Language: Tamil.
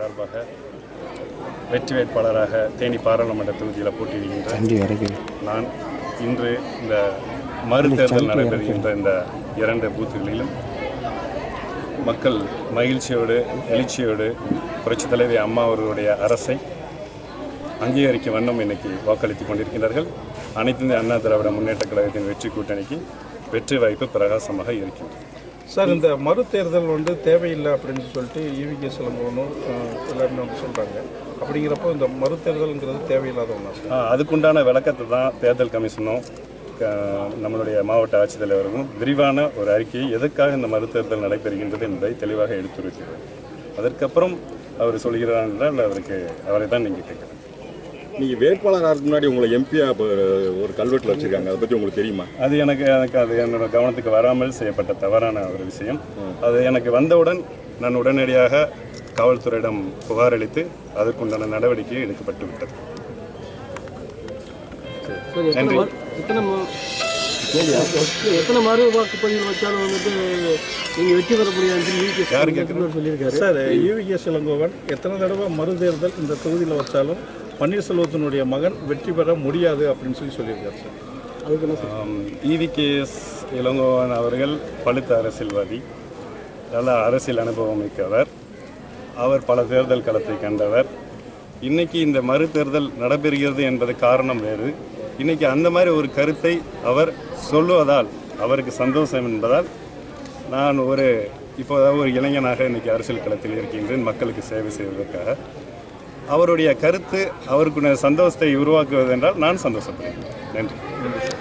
சார்பாக வெற்றி வேட்பாளராக தேனி பாராளுமன்ற தொகுதியில் போட்டியிடுகின்ற நான் இன்று இந்த மறுதேர்தல் நடைபெறுகின்ற இந்த இரண்டு பூத்துகளிலும் மக்கள் மகிழ்ச்சியோடு எழுச்சியோடு புரட்சித் தலைவி அம்மா அவர்களுடைய அரசை அங்கீகரிக்கும் வண்ணம் இன்னைக்கு வாக்களித்துக் கொண்டிருக்கிறார்கள் அனைத்து இந்திய அண்ணா திராவிட முன்னேற்ற கழகத்தின் வெற்றி கூட்டணிக்கு வெற்றி வாய்ப்பு பிரகாசமாக இருக்கின்றது சார் இந்த மறுதேர்தல் வந்து தேவையில்லை அப்படின்னு சொல்லிட்டு ஈவிகே சிலம்பவனும் எல்லாருமே வந்து சொல்கிறாங்க அப்படிங்கிறப்போ இந்த மறுதேர்தல்ங்கிறது தேவையில்லாத ஒன்றா சார் ஆ, அதுக்குண்டான விளக்கத்தை தான் தேர்தல் கமிஷனும் க- நம்மளுடைய மாவட்ட ஆட்சித்தலைவரும் விரிவான ஒரு அறிக்கையை எதற்காக இந்த மறுதேர்தல் நடைபெறுகின்றது என்பதை தெளிவாக எடுத்துரைக்கிறார் அதற்கப்புறம் அவர் சொல்கிறார் என்றால் அவருக்கு அவரை தான் நீங்கள் கேட்கணும் நீங்க வேட்பாளர் ஆகிறதுக்கு முன்னாடி உங்களை எம்பியா ஒரு கல்வெட்டில் வச்சிருக்காங்க அதை பத்தி உங்களுக்கு தெரியுமா அது எனக்கு எனக்கு அது என்னோட கவனத்துக்கு வராமல் செய்யப்பட்ட தவறான ஒரு விஷயம் அது எனக்கு வந்தவுடன் நான் உடனடியாக காவல்துறையிடம் புகார் அளித்து அதற்குண்டான நடவடிக்கை எடுக்கப்பட்டு விட்டது சரி எத்தனை மறு- எத்தனை ம- எத்தனை மறு வாக்குப்பதிவு வச்சாலும் வந்துட்டு நீங்கள் வெற்றி பெற முடியாது யாரு கேட்குறது சொல்லியிருக்காரு சார் ஈவிகே சிலங்கோவன் எத்தனை தடவை மறுதேர்தல் இந்த தொகுதியில் வச்சாலும் பன்னீர்செல்வத்தினுடைய மகன் வெற்றி பெற முடியாது அப்படின்னு சொல்லி சொல்லியிருக்காரு சார் அதுக்கு என்ன சார் இவிகேஎஸ் இளங்கோவன் அவர்கள் பழுத்த அரசியல்வாதி நல்ல அரசியல் அனுபவம் மிக்கவர் அவர் பல தேர்தல் களத்தை கண்டவர் இன்னைக்கு இந்த மறு தேர்தல் நடைபெறுகிறது என்பது காரணம் வேறு இன்னைக்கு அந்த மாதிரி ஒரு கருத்தை அவர் சொல்லுவதால் அவருக்கு சந்தோஷம் என்பதால் நான் ஒரு இப்போதாவது ஒரு இளைஞனாக இன்னைக்கு அரசியல் களத்தில் இருக்கின்றேன் மக்களுக்கு சேவை செய்வதற்காக அவருடைய கருத்து அவருக்குள்ள சந்தோஷத்தை உருவாக்குவதென்றால் நான் சந்தோஷப்படுகிறேன் நன்றி